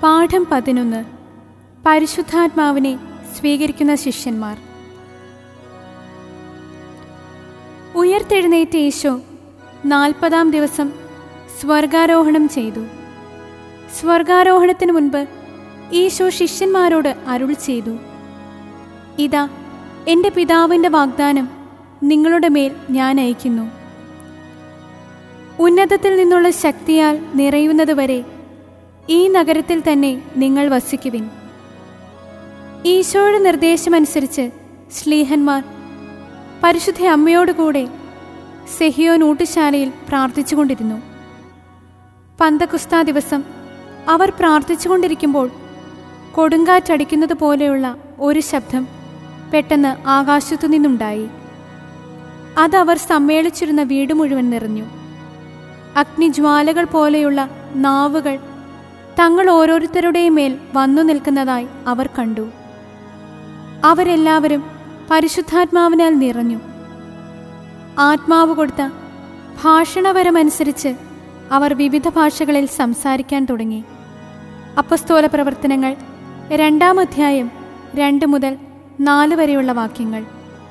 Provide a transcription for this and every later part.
പാഠം പതിനൊന്ന് പരിശുദ്ധാത്മാവിനെ സ്വീകരിക്കുന്ന ശിഷ്യന്മാർ ഉയർത്തെഴുന്നേറ്റ ഈശോ നാൽപ്പതാം ദിവസം സ്വർഗാരോഹണം ചെയ്തു സ്വർഗാരോഹണത്തിന് മുൻപ് ഈശോ ശിഷ്യന്മാരോട് അരുൾ ചെയ്തു ഇതാ എൻ്റെ പിതാവിൻ്റെ വാഗ്ദാനം നിങ്ങളുടെ മേൽ ഞാൻ അയക്കുന്നു ഉന്നതത്തിൽ നിന്നുള്ള ശക്തിയാൽ നിറയുന്നതുവരെ ഈ നഗരത്തിൽ തന്നെ നിങ്ങൾ വസിക്കുവിൻ ഈശോയുടെ നിർദ്ദേശമനുസരിച്ച് ശ്ലീഹന്മാർ പരിശുദ്ധ അമ്മയോടുകൂടെ സെഹിയോൻ ഊട്ടുശാലയിൽ പ്രാർത്ഥിച്ചുകൊണ്ടിരുന്നു പന്തകുസ്ത ദിവസം അവർ പ്രാർത്ഥിച്ചുകൊണ്ടിരിക്കുമ്പോൾ കൊടുങ്കാറ്റടിക്കുന്നത് പോലെയുള്ള ഒരു ശബ്ദം പെട്ടെന്ന് ആകാശത്തു നിന്നുണ്ടായി അതവർ സമ്മേളിച്ചിരുന്ന വീട് മുഴുവൻ നിറഞ്ഞു അഗ്നിജ്വാലകൾ പോലെയുള്ള നാവുകൾ തങ്ങൾ ഓരോരുത്തരുടെയും മേൽ വന്നു നിൽക്കുന്നതായി അവർ കണ്ടു അവരെല്ലാവരും പരിശുദ്ധാത്മാവിനാൽ നിറഞ്ഞു ആത്മാവ് കൊടുത്ത ഭാഷണപരമനുസരിച്ച് അവർ വിവിധ ഭാഷകളിൽ സംസാരിക്കാൻ തുടങ്ങി അപ്പസ്തോല പ്രവർത്തനങ്ങൾ രണ്ടാം അധ്യായം രണ്ട് മുതൽ നാല് വരെയുള്ള വാക്യങ്ങൾ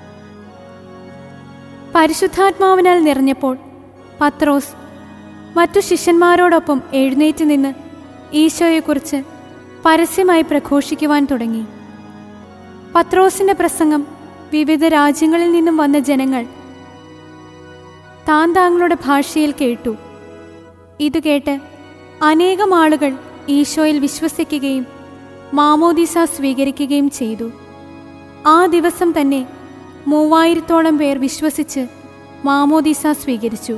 പരിശുദ്ധാത്മാവിനാൽ നിറഞ്ഞപ്പോൾ പത്രോസ് മറ്റു ശിഷ്യന്മാരോടൊപ്പം എഴുന്നേറ്റ് നിന്ന് ഈശോയെക്കുറിച്ച് പരസ്യമായി പ്രഘോഷിക്കുവാൻ തുടങ്ങി പത്രോസിന്റെ പ്രസംഗം വിവിധ രാജ്യങ്ങളിൽ നിന്നും വന്ന ജനങ്ങൾ താൻ താങ്കളുടെ ഭാഷയിൽ കേട്ടു ഇത് കേട്ട് അനേകം ആളുകൾ ഈശോയിൽ വിശ്വസിക്കുകയും മാമോദീസ സ്വീകരിക്കുകയും ചെയ്തു ആ ദിവസം തന്നെ മൂവായിരത്തോളം പേർ വിശ്വസിച്ച് മാമോദീസ സ്വീകരിച്ചു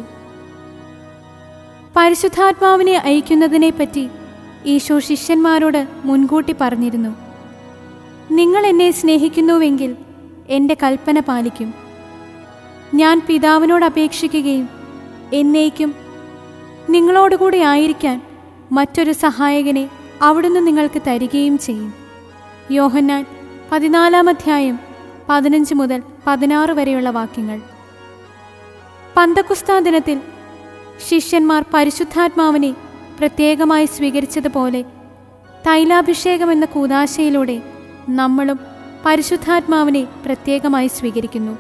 പരിശുദ്ധാത്മാവിനെ അയക്കുന്നതിനെപ്പറ്റി ഈശോ ശിഷ്യന്മാരോട് മുൻകൂട്ടി പറഞ്ഞിരുന്നു നിങ്ങൾ എന്നെ സ്നേഹിക്കുന്നുവെങ്കിൽ എൻ്റെ കൽപ്പന പാലിക്കും ഞാൻ പിതാവിനോട് അപേക്ഷിക്കുകയും എന്നേക്കും നിങ്ങളോടുകൂടി ആയിരിക്കാൻ മറ്റൊരു സഹായകനെ അവിടുന്ന് നിങ്ങൾക്ക് തരികയും ചെയ്യും യോഹന്നാൻ പതിനാലാം അധ്യായം പതിനഞ്ച് മുതൽ പതിനാറ് വരെയുള്ള വാക്യങ്ങൾ പന്തക്കുസ്താ ദിനത്തിൽ ശിഷ്യന്മാർ പരിശുദ്ധാത്മാവിനെ പ്രത്യേകമായി സ്വീകരിച്ചതുപോലെ തൈലാഭിഷേകം എന്ന കൂതാശയിലൂടെ നമ്മളും പരിശുദ്ധാത്മാവിനെ പ്രത്യേകമായി സ്വീകരിക്കുന്നു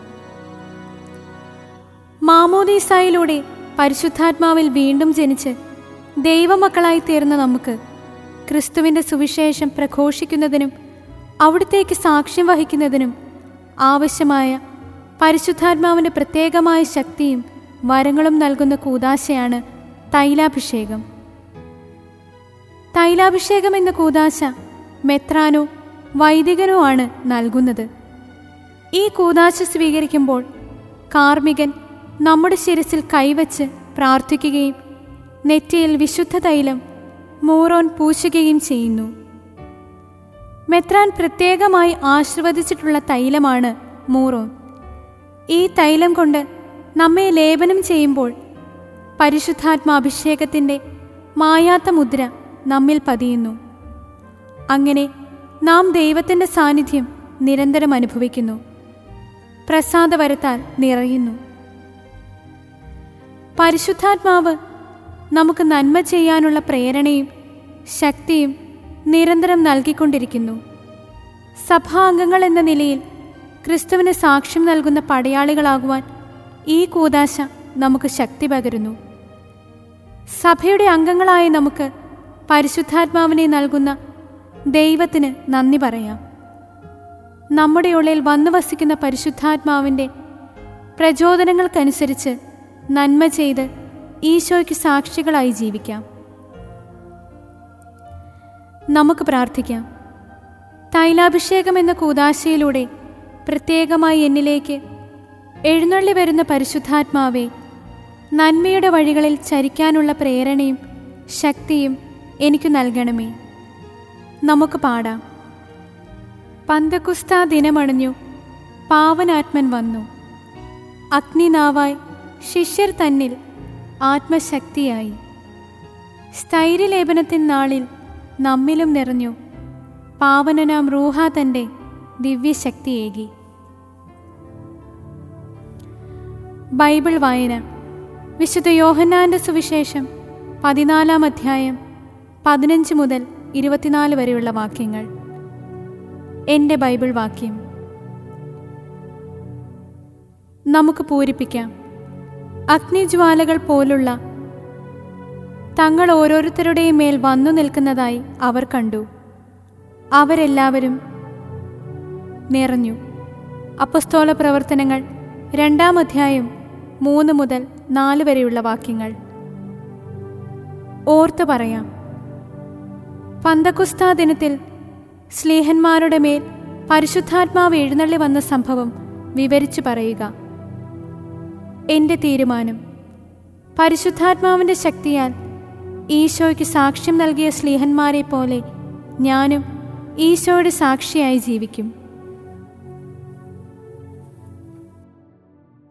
മാമോദീസായിലൂടെ പരിശുദ്ധാത്മാവിൽ വീണ്ടും ജനിച്ച് ദൈവമക്കളായി തീർന്ന നമുക്ക് ക്രിസ്തുവിൻ്റെ സുവിശേഷം പ്രഘോഷിക്കുന്നതിനും അവിടുത്തേക്ക് സാക്ഷ്യം വഹിക്കുന്നതിനും ആവശ്യമായ പരിശുദ്ധാത്മാവിൻ്റെ പ്രത്യേകമായ ശക്തിയും വരങ്ങളും നൽകുന്ന കൂതാശയാണ് തൈലാഭിഷേകം തൈലാഭിഷേകം എന്ന കൂതാശ മെത്രാനോ വൈദികനോ ആണ് നൽകുന്നത് ഈ കൂതാശ സ്വീകരിക്കുമ്പോൾ കാർമികൻ നമ്മുടെ ശിരസിൽ കൈവച്ച് പ്രാർത്ഥിക്കുകയും നെറ്റിയിൽ വിശുദ്ധ തൈലം മൂറോൻ പൂശുകയും ചെയ്യുന്നു മെത്രാൻ പ്രത്യേകമായി ആശീർവദിച്ചിട്ടുള്ള തൈലമാണ് മൂറോൻ ഈ തൈലം കൊണ്ട് നമ്മെ ലേപനം ചെയ്യുമ്പോൾ പരിശുദ്ധാത്മാഭിഷേകത്തിൻ്റെ മായാത്ത മുദ്ര നമ്മിൽ പതിയുന്നു അങ്ങനെ നാം ദൈവത്തിൻ്റെ സാന്നിധ്യം നിരന്തരം അനുഭവിക്കുന്നു പ്രസാദവരത്താൽ നിറയുന്നു പരിശുദ്ധാത്മാവ് നമുക്ക് നന്മ ചെയ്യാനുള്ള പ്രേരണയും ശക്തിയും നിരന്തരം നൽകിക്കൊണ്ടിരിക്കുന്നു സഭാംഗങ്ങൾ എന്ന നിലയിൽ ക്രിസ്തുവിന് സാക്ഷ്യം നൽകുന്ന പടയാളികളാകുവാൻ ഈ കൂതാശ നമുക്ക് ശക്തി പകരുന്നു സഭയുടെ അംഗങ്ങളായ നമുക്ക് പരിശുദ്ധാത്മാവിനെ നൽകുന്ന ദൈവത്തിന് നന്ദി പറയാം നമ്മുടെ ഉള്ളിൽ വന്നു വസിക്കുന്ന പരിശുദ്ധാത്മാവിൻ്റെ പ്രചോദനങ്ങൾക്കനുസരിച്ച് നന്മ ചെയ്ത് ഈശോയ്ക്ക് സാക്ഷികളായി ജീവിക്കാം നമുക്ക് പ്രാർത്ഥിക്കാം തൈലാഭിഷേകം എന്ന കൂതാശയിലൂടെ പ്രത്യേകമായി എന്നിലേക്ക് എഴുന്നള്ളി വരുന്ന പരിശുദ്ധാത്മാവെ നന്മയുടെ വഴികളിൽ ചരിക്കാനുള്ള പ്രേരണയും ശക്തിയും എനിക്ക് നൽകണമേ നമുക്ക് പാടാം പന്തകുസ്ത ദിനമണിഞ്ഞു പാവനാത്മൻ വന്നു അഗ്നിനാവായി ശിഷ്യർ തന്നിൽ ആത്മശക്തിയായി സ്ഥൈര്യലേപനത്തിൻ നാളിൽ നമ്മിലും നിറഞ്ഞു പാവനനാം റൂഹ തൻ്റെ ദിവ്യശക്തിയേകി ബൈബിൾ വായന വിശുദ്ധ യോഹന്നാന്റെ സുവിശേഷം പതിനാലാം അധ്യായം പതിനഞ്ച് മുതൽ ഇരുപത്തിനാല് വരെയുള്ള വാക്യങ്ങൾ എൻ്റെ ബൈബിൾ വാക്യം നമുക്ക് പൂരിപ്പിക്കാം അഗ്നിജ്വാലകൾ പോലുള്ള തങ്ങൾ ഓരോരുത്തരുടെയും മേൽ വന്നു നിൽക്കുന്നതായി അവർ കണ്ടു അവരെല്ലാവരും നിറഞ്ഞു അപ്പസ്തോല പ്രവർത്തനങ്ങൾ രണ്ടാം അധ്യായം മൂന്ന് മുതൽ നാല് വരെയുള്ള വാക്യങ്ങൾ ഓർത്തു പറയാം പന്തക്കുസ്താ ദിനത്തിൽ സ്ലീഹന്മാരുടെ മേൽ പരിശുദ്ധാത്മാവ് എഴുന്നള്ളി വന്ന സംഭവം വിവരിച്ചു പറയുക എൻ്റെ തീരുമാനം പരിശുദ്ധാത്മാവിൻ്റെ ശക്തിയാൽ ഈശോയ്ക്ക് സാക്ഷ്യം നൽകിയ സ്ലീഹന്മാരെ പോലെ ഞാനും ഈശോയുടെ സാക്ഷിയായി ജീവിക്കും